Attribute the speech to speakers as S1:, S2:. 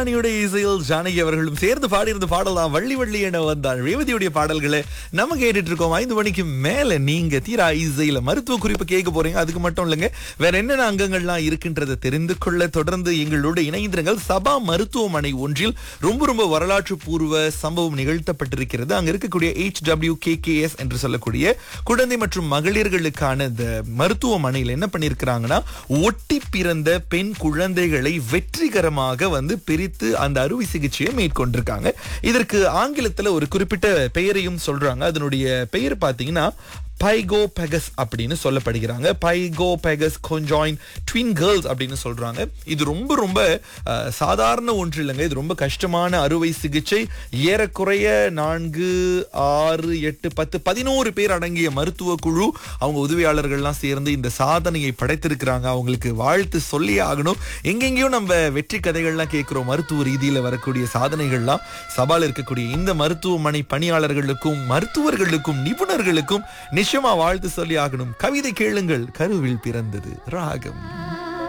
S1: இசைஞானியோட இசையில் ஜானகி அவர்களும் சேர்ந்து பாடியிருந்த பாடல் தான் வள்ளி வள்ளி என வந்தான் ரேவதியுடைய பாடல்களை நம்ம கேட்டுட்டு இருக்கோம் ஐந்து மணிக்கு மேல நீங்க தீரா இசையில மருத்துவ குறிப்பு கேட்க போறீங்க அதுக்கு மட்டும் இல்லைங்க வேற என்னென்ன அங்கங்கள்லாம் இருக்கின்றதை தெரிந்து கொள்ள தொடர்ந்து எங்களோட இணைந்திருங்கள் சபா மருத்துவமனை ஒன்றில் ரொம்ப ரொம்ப வரலாற்று பூர்வ சம்பவம் நிகழ்த்தப்பட்டிருக்கிறது அங்க இருக்கக்கூடிய எச் டபிள்யூ என்று சொல்லக்கூடிய குழந்தை மற்றும் மகளிர்களுக்கான இந்த மருத்துவமனையில் என்ன பண்ணியிருக்கிறாங்கன்னா ஒட்டி பிறந்த பெண் குழந்தைகளை வெற்றிகரமாக வந்து பிரித்து அந்த அறுவை சிகிச்சையை மேற்கொண்டிருக்காங்க இதற்கு ஆங்கிலத்துல ஒரு குறிப்பிட்ட பெயரையும் சொல்றாங்க அதனுடைய பெயர் பாத்தீங்கன்னா பைகோ பெகஸ் அப்படின்னு சொல்லப்படுகிறாங்க பைகோ பெகஸ் கொஞ்சாயின் ட்வின் கேர்ள்ஸ் அப்படின்னு சொல்றாங்க இது ரொம்ப ரொம்ப அஹ், சாதாரண ஒன்று இல்லைங்க இது ரொம்ப கஷ்டமான அறுவை சிகிச்சை ஏறக்குறைய நான்கு ஆறு எட்டு பத்து பதினோரு பேர் அடங்கிய மருத்துவ குழு அவங்க உதவியாளர்கள்லாம் சேர்ந்து இந்த சாதனையை படைத்திருக்கிறாங்க அவங்களுக்கு வாழ்த்து சொல்லி ஆகணும் எங்கெங்கேயும் நம்ம வெற்றி கதைகள்லாம் கேட்கிறோம் மருத்துவ ரீதியில வரக்கூடிய சாதனைகள்லாம் சவால் இருக்கக்கூடிய இந்த மருத்துவமனை பணியாளர்களுக்கும் மருத்துவர்களுக்கும் நிபுணர்களுக்கும் நிச்சயமா வாழ்த்து சொல்லி ஆகணும் கவிதை கேளுங்கள் கருவில் பிறந்தது ராகம்